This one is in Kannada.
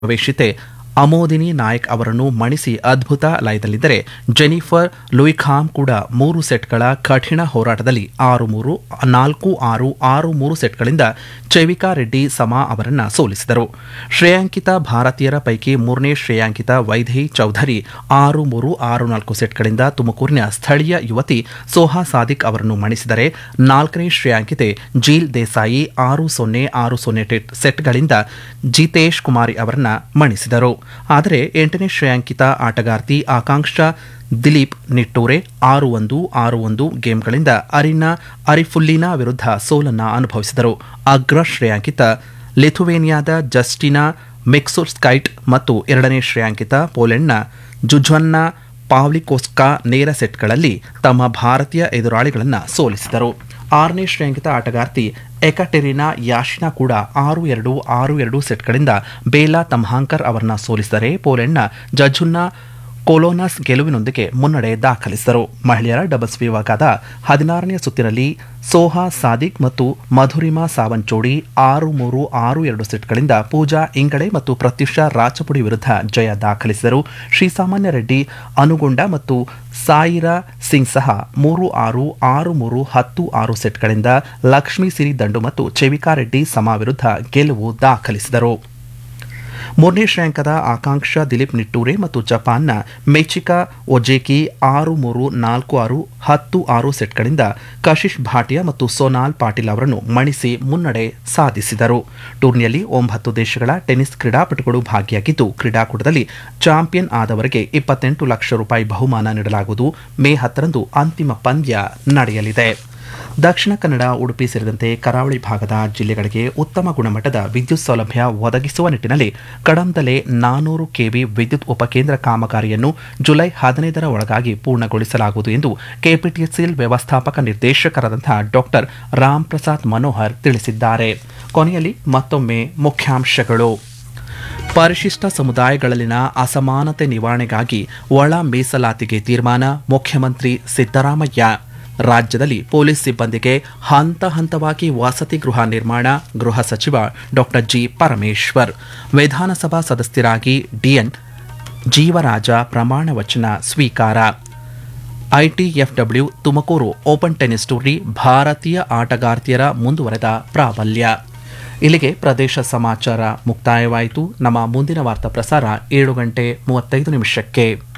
ಪ್ರವೇಶಿತೆ ಅಮೋದಿನಿ ನಾಯಕ್ ಅವರನ್ನು ಮಣಿಸಿ ಅದ್ಭುತ ಲಯದಲ್ಲಿದ್ದರೆ ಜೆನಿಫರ್ ಲೂಯಿಖಾಮ್ ಕೂಡ ಮೂರು ಸೆಟ್ಗಳ ಕಠಿಣ ಹೋರಾಟದಲ್ಲಿ ಆರು ಮೂರು ನಾಲ್ಕು ಆರು ಆರು ಮೂರು ಸೆಟ್ಗಳಿಂದ ಚೈವಿಕಾ ರೆಡ್ಡಿ ಸಮಾ ಅವರನ್ನ ಸೋಲಿಸಿದರು ಶ್ರೇಯಾಂಕಿತ ಭಾರತೀಯರ ಪೈಕಿ ಮೂರನೇ ಶ್ರೇಯಾಂಕಿತ ವೈದೇಹಿ ಚೌಧರಿ ಆರು ಮೂರು ಆರು ನಾಲ್ಕು ಸೆಟ್ಗಳಿಂದ ತುಮಕೂರಿನ ಸ್ಥಳೀಯ ಯುವತಿ ಸೋಹಾ ಸಾದಿಕ್ ಅವರನ್ನು ಮಣಿಸಿದರೆ ನಾಲ್ಕನೇ ಶ್ರೇಯಾಂಕಿತೆ ಜೀಲ್ ದೇಸಾಯಿ ಆರು ಸೊನ್ನೆ ಆರು ಸೊನ್ನೆ ಟೆಟ್ ಸೆಟ್ಗಳಿಂದ ಜಿತೇಶ್ ಕುಮಾರಿ ಅವರನ್ನ ಮಣಿಸಿದರು ಆದರೆ ಎಂಟನೇ ಶ್ರೇಯಾಂಕಿತ ಆಟಗಾರ್ತಿ ಆಕಾಂಕ್ಷಾ ದಿಲೀಪ್ ನಿಟ್ಟೂರೆ ಆರು ಒಂದು ಆರು ಒಂದು ಗೇಮ್ಗಳಿಂದ ಅರಿನಾ ಅರಿಫುಲ್ಲಿನಾ ವಿರುದ್ಧ ಸೋಲನ್ನ ಅನುಭವಿಸಿದರು ಅಗ್ರ ಶ್ರೇಯಾಂಕಿತ ಲಿಥುವೇನಿಯಾದ ಜಸ್ಟಿನಾ ಮೆಕ್ಸುಸ್ಕೈಟ್ ಮತ್ತು ಎರಡನೇ ಶ್ರೇಯಾಂಕಿತ ಪೋಲೆಂಡ್ನ ಜುಜ್ವನ್ನ ಪಾವ್ಲಿಕೋಸ್ಕಾ ನೇರ ಸೆಟ್ಗಳಲ್ಲಿ ತಮ್ಮ ಭಾರತೀಯ ಎದುರಾಳಿಗಳನ್ನು ಸೋಲಿಸಿದರು ಆರನೇ ಶ್ರೇಯಾಂಕಿತ ಆಟಗಾರ್ತಿ ಎಕಟೆರಿನಾ ಯಾಶಿನಾ ಕೂಡ ಆರು ಎರಡು ಆರು ಎರಡು ಸೆಟ್ಗಳಿಂದ ಬೇಲಾ ತಮ್ಹಾಂಕರ್ ಅವರನ್ನ ಸೋಲಿಸಿದರೆ ಪೋಲೆಂಡ್ನ ಜಜುನ್ನಾ ಕೊಲೋನಸ್ ಗೆಲುವಿನೊಂದಿಗೆ ಮುನ್ನಡೆ ದಾಖಲಿಸಿದರು ಮಹಿಳೆಯರ ಡಬಲ್ಸ್ ವಿಭಾಗದ ಹದಿನಾರನೇ ಸುತ್ತಿನಲ್ಲಿ ಸೋಹಾ ಸಾದಿಕ್ ಮತ್ತು ಮಧುರಿಮಾ ಸಾವಂತ್ ಜೋಡಿ ಆರು ಮೂರು ಆರು ಎರಡು ಸೆಟ್ಗಳಿಂದ ಪೂಜಾ ಇಂಗಡೆ ಮತ್ತು ಪ್ರತ್ಯುಷಾ ರಾಚಪುಡಿ ವಿರುದ್ಧ ಜಯ ದಾಖಲಿಸಿದರು ಶ್ರೀಸಾಮಾನ್ಯ ರೆಡ್ಡಿ ಅನುಗೊಂಡ ಮತ್ತು ಸಾಯಿರಾ ಸಿಂಗ್ ಸಹ ಮೂರು ಆರು ಆರು ಮೂರು ಹತ್ತು ಆರು ಸೆಟ್ಗಳಿಂದ ಲಕ್ಷ್ಮೀ ಸಿರಿ ದಂಡು ಮತ್ತು ಚೆವಿಕಾ ರೆಡ್ಡಿ ಸಮಾ ವಿರುದ್ಧ ಗೆಲುವು ದಾಖಲಿಸಿದರು ಮೂರನೇ ಶ್ರೇಯಾಂಕದ ಆಕಾಂಕ್ಷಾ ದಿಲೀಪ್ ನಿಟ್ಟೂರೆ ಮತ್ತು ಜಪಾನ್ನ ಮೆಚಿಕಾ ಒಜೇಕಿ ಆರು ಮೂರು ನಾಲ್ಕು ಆರು ಹತ್ತು ಆರು ಸೆಟ್ಗಳಿಂದ ಕಶಿಶ್ ಭಾಟಿಯಾ ಮತ್ತು ಸೋನಾಲ್ ಪಾಟೀಲ್ ಅವರನ್ನು ಮಣಿಸಿ ಮುನ್ನಡೆ ಸಾಧಿಸಿದರು ಟೂರ್ನಿಯಲ್ಲಿ ಒಂಬತ್ತು ದೇಶಗಳ ಟೆನ್ನಿಸ್ ಕ್ರೀಡಾಪಟುಗಳು ಭಾಗಿಯಾಗಿದ್ದು ಕ್ರೀಡಾಕೂಟದಲ್ಲಿ ಚಾಂಪಿಯನ್ ಆದವರಿಗೆ ಇಪ್ಪತ್ತೆಂಟು ಲಕ್ಷ ರೂಪಾಯಿ ಬಹುಮಾನ ನೀಡಲಾಗುವುದು ಮೇ ಹತ್ತರಂದು ಅಂತಿಮ ಪಂದ್ಯ ನಡೆಯಲಿದೆ ದಕ್ಷಿಣ ಕನ್ನಡ ಉಡುಪಿ ಸೇರಿದಂತೆ ಕರಾವಳಿ ಭಾಗದ ಜಿಲ್ಲೆಗಳಿಗೆ ಉತ್ತಮ ಗುಣಮಟ್ಟದ ವಿದ್ಯುತ್ ಸೌಲಭ್ಯ ಒದಗಿಸುವ ನಿಟ್ಟಿನಲ್ಲಿ ಕಡಂದಲೆ ನಾನೂರು ಕೆವಿ ವಿದ್ಯುತ್ ಉಪಕೇಂದ್ರ ಕಾಮಗಾರಿಯನ್ನು ಜುಲೈ ಹದಿನೈದರ ಒಳಗಾಗಿ ಪೂರ್ಣಗೊಳಿಸಲಾಗುವುದು ಎಂದು ಕೆಪಿಟಿಸಿಎಲ್ ವ್ಯವಸ್ಥಾಪಕ ನಿರ್ದೇಶಕರಾದಂತಹ ಡಾಕ್ಟರ್ ರಾಮ್ ಪ್ರಸಾದ್ ಮನೋಹರ್ ತಿಳಿಸಿದ್ದಾರೆ ಕೊನೆಯಲ್ಲಿ ಮತ್ತೊಮ್ಮೆ ಮುಖ್ಯಾಂಶಗಳು ಪರಿಶಿಷ್ಟ ಸಮುದಾಯಗಳಲ್ಲಿನ ಅಸಮಾನತೆ ನಿವಾರಣೆಗಾಗಿ ಒಳ ಮೀಸಲಾತಿಗೆ ತೀರ್ಮಾನ ಮುಖ್ಯಮಂತ್ರಿ ಸಿದ್ದರಾಮಯ್ಯ ರಾಜ್ಯದಲ್ಲಿ ಪೊಲೀಸ್ ಸಿಬ್ಬಂದಿಗೆ ಹಂತ ಹಂತವಾಗಿ ವಸತಿ ಗೃಹ ನಿರ್ಮಾಣ ಗೃಹ ಸಚಿವ ಡಾಕ್ಟರ್ ಜಿ ಪರಮೇಶ್ವರ್ ವಿಧಾನಸಭಾ ಸದಸ್ಯರಾಗಿ ಡಿಎನ್ ಜೀವರಾಜ ಪ್ರಮಾಣ ವಚನ ಸ್ವೀಕಾರ ITFW Tumakuru open tennis tourney ಭಾರತೀಯ ಆಟಗಾರ್ತಿಯರ ಮುಂದುವರೆದ ಪ್ರಾಬಲ್ಯ ಇಲ್ಲಿಗೆ ಪ್ರದೇಶ ಸಮಾಚಾರ ಮುಕ್ತಾಯವಾಯಿತು ನಮ್ಮ ಮುಂದಿನ ವಾರ್ತಾ ಪ್ರಸಾರ ಏಳು ಗಂಟೆ ಮೂವತ್ತೈದು ನಿಮಿಷಕ್ಕೆ